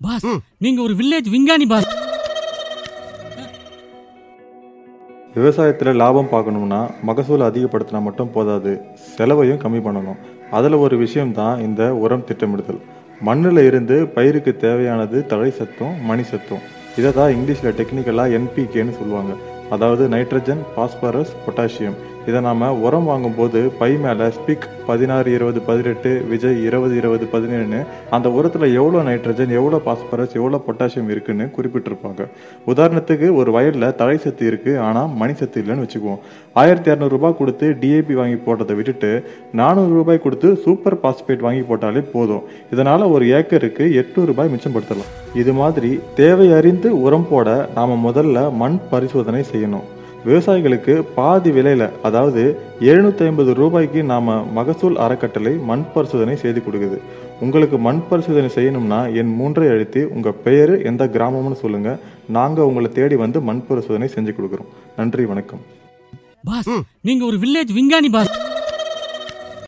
pass நீங்க ஒரு village விஞ்ஞானி பாஸ் விவசாயத்தில் லாபம் பார்க்கணும்னா மகசூல் அதிகப்படுத்தினா மட்டும் போதாது செலவையும் கம்மி பண்ணணும் அதில் ஒரு விஷயம் தான் இந்த உரம் திட்டமிடுதல் மண்ணில் இருந்து பயிருக்கு தேவையானது தழை சத்தும் மணி சத்தும் இதை தான் இங்கிலீஷில் டெக்னிக்கலாக என்பிகேன்னு சொல்லுவாங்க அதாவது நைட்ரஜன் பாஸ்பரஸ் பொட்டாசியம் இதை நாம் உரம் வாங்கும்போது பை மேலே ஸ்பிக் பதினாறு இருபது பதினெட்டு விஜய் இருபது இருபது பதினேழுன்னு அந்த உரத்தில் எவ்வளோ நைட்ரஜன் எவ்வளோ பாஸ்பரஸ் எவ்வளோ பொட்டாசியம் இருக்குன்னு குறிப்பிட்டிருப்பாங்க உதாரணத்துக்கு ஒரு வயலில் தழை சத்து இருக்குது ஆனால் மணி சத்து இல்லைன்னு வச்சுக்குவோம் ஆயிரத்தி இரநூறுபா கொடுத்து டிஏபி வாங்கி போட்டதை விட்டுட்டு நானூறு ரூபாய் கொடுத்து சூப்பர் பாஸ்பேட் வாங்கி போட்டாலே போதும் இதனால் ஒரு ஏக்கருக்கு எட்நூறு ரூபாய் மிச்சப்படுத்தலாம் இது மாதிரி தேவை அறிந்து உரம் போட நாம் முதல்ல மண் பரிசோதனை செய்யணும் விவசாயிகளுக்கு பாதி விலையில அதாவது எழுநூத்தி ஐம்பது ரூபாய்க்கு நாம மகசூல் அறக்கட்டளை மண் பரிசோதனை செய்து கொடுக்குது உங்களுக்கு மண் பரிசோதனை செய்யணும்னா என் மூன்றை அழுத்தி உங்க பெயர் எந்த கிராமம்னு சொல்லுங்க நாங்க உங்களை தேடி வந்து மண் பரிசோதனை செஞ்சு கொடுக்குறோம் நன்றி வணக்கம் பாஸ் நீங்க ஒரு வில்லேஜ் விஞ்ஞானி பாஸ்